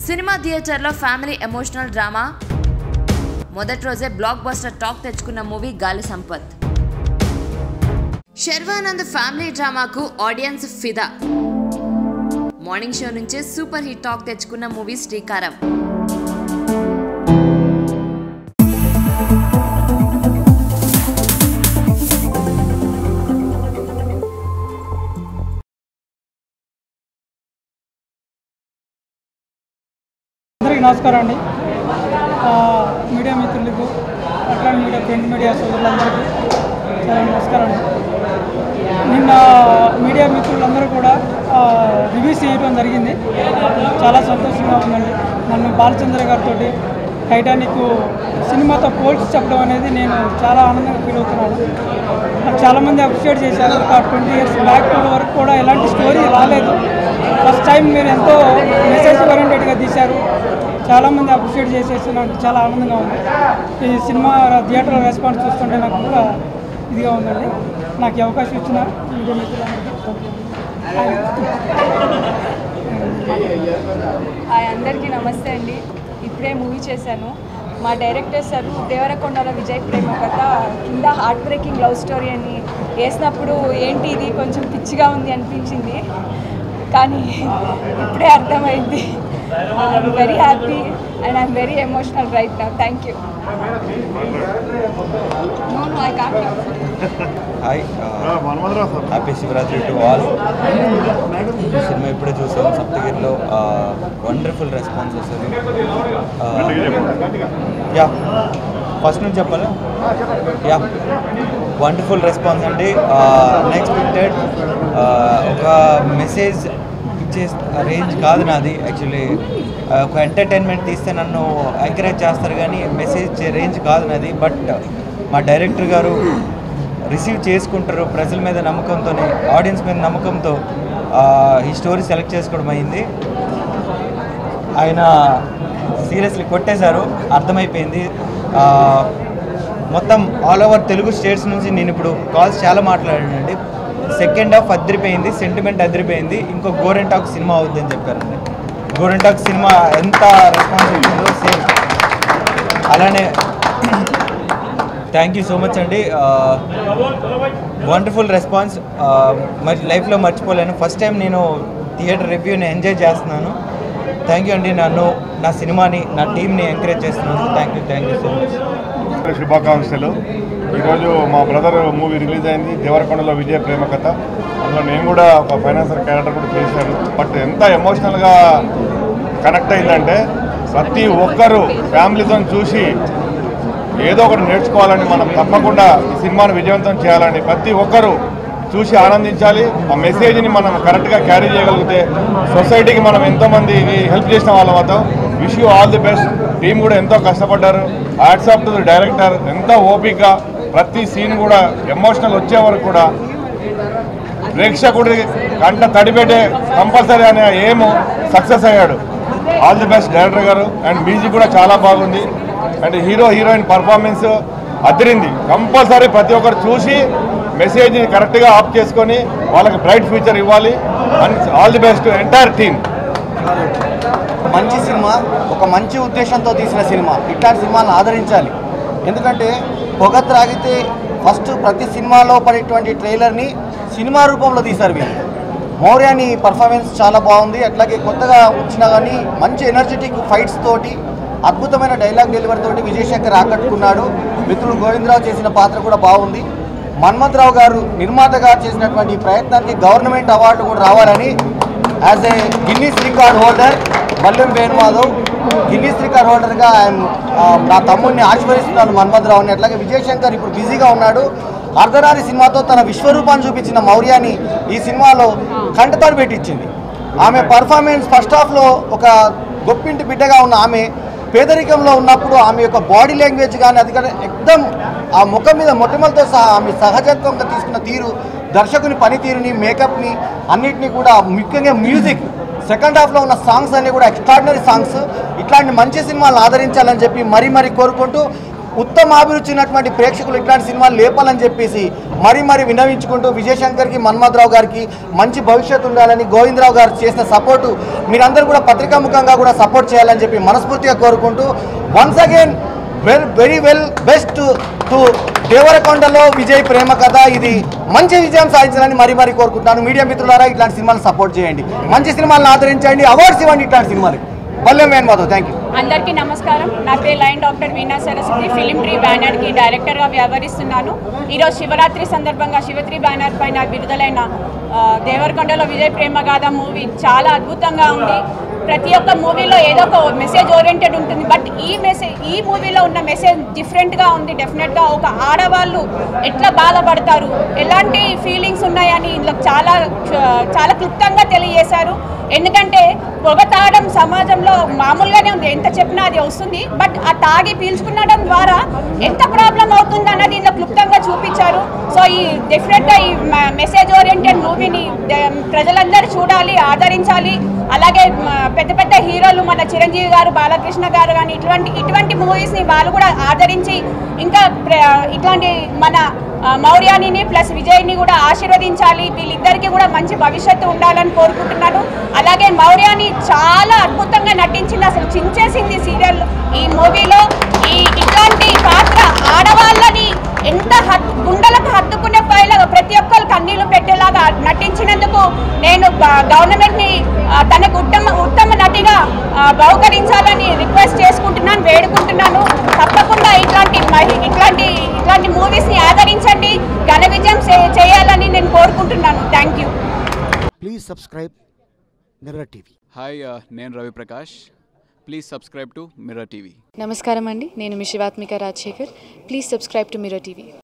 Cinema థియేటర్లో family emotional drama మొదటి రోజే బ్లాక్ బస్టర్ టాక్ తెచ్చుకున్న మూవీ గాలి సంపత్ శర్వానంద్ ఫ్యామిలీ డ్రామాకు ఆడియన్స్ ఫిదా మార్నింగ్ షో నుంచే సూపర్ హిట్ టాక్ తెచ్చుకున్న మూవీ శ్రీకారం అందరికీ నమస్కారం అండి ఆ, మీడియా మిత్రులకు అట్లాంటి మీడియా ప్రింట్ మీడియా సోదరులందరికీ చాలా నమస్కారం అండి నిన్న మీడియా మిత్రులందరూ కూడా ఆ, రివ్యూస్ చేయడం జరిగింది చాలా సంతోషంగా ఉందండి నన్ను బాలచంద్ర గారితో టైటానిక్ సినిమాతో పోల్చి చెప్పడం అనేది నేను చాలా ఆనందంగా ఫీల్ అవుతున్నాను నాకు చాలామంది అప్రిషియేట్ చేశారు ఒక ట్వంటీ ఇయర్స్ బ్యాక్ వరకు కూడా ఎలాంటి స్టోరీ రాలేదు ఫస్ట్ టైం మీరు ఎంతో మెసేజ్ ఓరియంటెడ్గా తీశారు చాలామంది అప్రిషియేట్ చేసేసి నాకు చాలా ఆనందంగా ఉంది ఈ సినిమా థియేటర్ రెస్పాన్స్ చూస్తుంటే నాకు ఇంకా ఇదిగా ఉందండి నాకు ఈ అవకాశం ఇచ్చిన మీడియా మిత్రులందరికీ హాయ్ అందరికీ నమస్తే అండి ఇప్పుడే మూవీ చేశాను మా డైరెక్టర్ సార్ దేవరకొండల విజయ్ ప్రేమ కథ కింద హార్ట్ బ్రేకింగ్ లవ్ స్టోరీ అని వేసినప్పుడు ఏంటి ఇది కొంచెం పిచ్చిగా ఉంది అనిపించింది కానీ ఇప్పుడే అర్థమైంది I'm very happy and I'm very emotional right నా thank you no no I can't hi happy Shivaratri to all సినిమా ఇప్పుడే చూసాం సప్తగిరిలో వండర్ఫుల్ రెస్పాన్స్ వస్తుంది యా ఫస్ట్ నుంచి చెప్పాలా యా వండర్ఫుల్ రెస్పాన్స్ అండి అన్ఎక్స్పెక్టెడ్ ఒక మెసేజ్ ఇచ్చే రేంజ్ కాదు నాది యాక్చువల్లీ ఒక ఎంటర్టైన్మెంట్ తీస్తే నన్ను ఎంకరేజ్ చేస్తారు కానీ మెసేజ్ ఇచ్చే రేంజ్ కాదు నాది బట్ మా డైరెక్టర్ గారు రిసీవ్ చేసుకుంటారు ప్రజల మీద నమ్మకంతో ఆడియన్స్ మీద నమ్మకంతో ఆ, ఈ స్టోరీ సెలెక్ట్ చేసుకోవడం అయింది ఆయన సీరియస్లీ కొట్టేశారు అర్థమైపోయింది ఆ, మొత్తం ఆల్ ఓవర్ తెలుగు స్టేట్స్ నుంచి నేను ఇప్పుడు కాల్స్ చాలా మాట్లాడానండి సెకండ్ హాఫ్ అదిరిపోయింది సెంటిమెంట్ అదిరిపోయింది ఇంకో గోరెంటాక్ సినిమా అవుద్దని చెప్పారండి గోరెంటాక్ సినిమా ఎంత రెస్పాన్స్ ఉంటుందో సేమ్ అలానే థ్యాంక్ యూ సో మచ్ అండి వండర్ఫుల్ రెస్పాన్స్ మరి లైఫ్లో మర్చిపోలేను ఫస్ట్ టైం నేను థియేటర్ రివ్యూని ఎంజాయ్ చేస్తున్నాను థ్యాంక్ యూ అండి నన్ను నా సినిమాని నా టీంని ఎంకరేజ్ చేస్తున్నందుకు thank you thank you so much శుభాకాంక్షలు ఈరోజు మా బ్రదర్ మూవీ రిలీజ్ అయింది దేవరకొండలో విజయ ప్రేమ కథ అందులో నేను కూడా ఒక ఫైనాన్సర్ క్యారెక్టర్ కూడా చేశాను బట్ ఎంత ఎమోషనల్గా కనెక్ట్ అయిందంటే ప్రతి ఒక్కరూ ఫ్యామిలీతో చూసి ఏదో ఒకటి నేర్చుకోవాలని మనం తప్పకుండా ఈ సినిమాను విజయవంతం చేయాలని ప్రతి ఒక్కరూ చూసి ఆనందించాలి ఆ మెసేజ్ని మనం కరెక్ట్గా క్యారీ చేయగలిగితే సొసైటీకి మనం ఎంతోమందికి హెల్ప్ చేసిన వాళ్ళం అవుతాం wish you all the best team కూడా ఎంతో కష్టపడ్డారు హ్యాట్సాప్ టు ది డైరెక్టర్ ఎంతో ఓపిక ప్రతి సీన్ కూడా ఎమోషనల్ వచ్చే వరకు కూడా ప్రేక్షకుడి కంట తడిపెట్టే కంపల్సరీ అనే ఏం సక్సెస్ అయ్యాడు ఆల్ ది బెస్ట్ డైరెక్టర్ గారు అండ్ మ్యూజిక్ కూడా చాలా బాగుంది అండ్ హీరో హీరోయిన్ పర్ఫార్మెన్స్ అదిరింది కంపల్సరీ ప్రతి ఒక్కరు చూసి మెసేజ్ని కరెక్ట్గా ఆఫ్ చేసుకొని వాళ్ళకి బ్రైట్ ఫ్యూచర్ ఇవ్వాలి and all the best entire team మంచి సినిమా ఒక మంచి ఉద్దేశంతో తీసిన సినిమా ఇట్లాంటి సినిమాలను ఆదరించాలి ఎందుకంటే పొగ త్రాగితే ఫస్ట్ ప్రతి సినిమాలో పడేటువంటి ట్రైలర్ని సినిమా రూపంలో తీశారు వీళ్ళు మౌర్యాని పర్ఫార్మెన్స్ చాలా బాగుంది అట్లాగే కొత్తగా వచ్చినా కానీ మంచి ఎనర్జెటిక్ ఫైట్స్ తోటి అద్భుతమైన డైలాగ్ డెలివరీ తోటి విజయశంకర్ ఆకట్టుకున్నాడు మిత్రుడు గోవిందరావు చేసిన పాత్ర కూడా బాగుంది మన్మథరావు గారు నిర్మాతగా చేసినటువంటి ఈ ప్రయత్నానికి గవర్నమెంట్ అవార్డు కూడా రావాలని as a Guinness record holder Mallem Venumadhav Guinness record హోల్డర్గా ఆయన ఆ, నా తమ్ముడిని ఆశీర్వదిస్తున్నాను మన్మథరావుని అట్లాగే విజయశంకర్ ఇప్పుడు బిజీగా ఉన్నాడు అర్ధనారి సినిమాతో తన విశ్వరూపాన్ని చూపించిన మౌర్యాని ఈ సినిమాలో కంటతడి పెట్టించింది ఆమె పర్ఫార్మెన్స్ ఫస్ట్ హాఫ్లో ఒక గొప్పింటి బిడ్డగా ఉన్న ఆమె పేదరికంలో ఉన్నప్పుడు ఆమె యొక్క బాడీ లాంగ్వేజ్ కానీ అది కానీ ఎక్దమ్ ఆ ముఖం మీద మొట్టమొదటితో సహా ఆమె సహజత్వంగా తీసుకున్న తీరు దర్శకుని పనితీరుని మేకప్ని అన్నిటినీ కూడా ముఖ్యంగా మ్యూజిక్ సెకండ్ హాఫ్లో ఉన్న సాంగ్స్ అన్ని కూడా ఎక్స్ట్రాడినరీ సాంగ్స్ ఇట్లాంటి మంచి సినిమాలను ఆదరించాలని చెప్పి మరీ మరీ కోరుకుంటూ ఉత్తమ అభిరుచి ఉన్నటువంటి ప్రేక్షకులు ఇట్లాంటి సినిమాలు లేపాలని చెప్పేసి మరీ మరీ వినవించుకుంటూ విజయశంకర్కి మన్మథరావు గారికి మంచి భవిష్యత్తు ఉండాలని గోవిందరావు గారు చేసిన సపోర్టు మీరందరూ కూడా పత్రికాముఖంగా కూడా సపోర్ట్ చేయాలని చెప్పి మనస్ఫూర్తిగా కోరుకుంటూ once again well very well best to దేవరకొండలో విజయ్ ప్రేమ కథ ఇది మంచి విజయం సాధించాలని మరీ మరీ కోరుకుంటున్నాను మీడియా మిత్రులారా ఇట్లాంటి సినిమాలు సపోర్ట్ చేయండి మంచి సినిమాలను ఆదరించండి అవార్డ్స్ ఇవ్వండి ఇట్లాంటి సినిమాలు పల్లెం వేణు మాధవ్ థ్యాంక్ యూ అందరికీ నమస్కారం నా పేరు line doctor Veena Saraswati film tree బ్యానర్కి డైరెక్టర్గా వ్యవహరిస్తున్నాను ఈరోజు శివరాత్రి సందర్భంగా శివత్రి బ్యానర్ పైన విడుదలైన ఆ, దేవరకొండలో విజయ్ ప్రేమగాథ మూవీ చాలా అద్భుతంగా ఉంది ప్రతి ఒక్క మూవీలో ఏదో ఒక మెసేజ్ ఓరియంటెడ్ ఉంటుంది బట్ ఈ మెసేజ్ ఈ మూవీలో ఉన్న మెసేజ్ డిఫరెంట్గా ఉంది డెఫినెట్గా ఒక ఆడవాళ్ళు ఎట్లా బాధపడతారు ఎలాంటి ఫీలింగ్స్ ఉన్నాయని ఇందులో చాలా చాలా క్లుప్తంగా తెలియజేశారు ఎందుకంటే పొగ తాగడం సమాజంలో మామూలుగానే ఉంది ఎంత చెప్పినా అది వస్తుంది బట్ ఆ తాగి పీల్చుకునడం ద్వారా ఎంత ప్రాబ్లం అవుతుంది అన్నది ఇందులో క్లుప్తంగా చూపించారు సో ఈ డెఫినెట్గా ఈ మెసేజ్ ఓరియంటెడ్ మూవీని ప్రజలందరూ చూడాలి ఆదరించాలి అలాగే మ, పెద్ద పెద్ద హీరోలు మన చిరంజీవి గారు బాలకృష్ణ గారు కానీ ఇటువంటి ఇటువంటి మూవీస్ని వాళ్ళు కూడా ఆదరించి ఇంకా ప్ర- ఇట్లాంటి మన ఆ, మౌర్యానిని ప్లస్ విజయ్ని కూడా ఆశీర్వదించాలి వీళ్ళిద్దరికీ కూడా మంచి భవిష్యత్తు ఉండాలని కోరుకుంటున్నాను అలాగే మౌర్యాని చాలా అద్భుతంగా నటించింది అసలు చించేసింది సీరియల్ ఈ మూవీలో ఈ ఇట్లాంటి పాత్ర ఆడవాళ్ళని ఎంత హత్ గుండెలకు హత్తుకునే పైలా ప్రతి ఒక్కరు కన్నీళ్లు పెట్టేలాగా నటించినందుకు నేను గ- గవర్నమెంట్ని ఆ, తనకు ఉత్తమ ఉత్తమ నటిగా ఆ, బహుకరించాలని రిక్వెస్ట్ చేసుకుంటున్నాను వేడుకుంటున్నాను తప్పకుండా ఇట్లాంటి మహి- ఇట్లాంటి ఇట్లాంటి మూవీస్ని ఆదరించండి ఘన విజయం చే- చేయాలని నేను కోరుకుంటున్నాను thank you Please subscribe Mirror TV. Hi ఆ, నేను Ravi Prakash please subscribe to Mirror TV నమస్కారం అండి నేను మీ Shivathmika Rajasekhar please subscribe to Mirror TV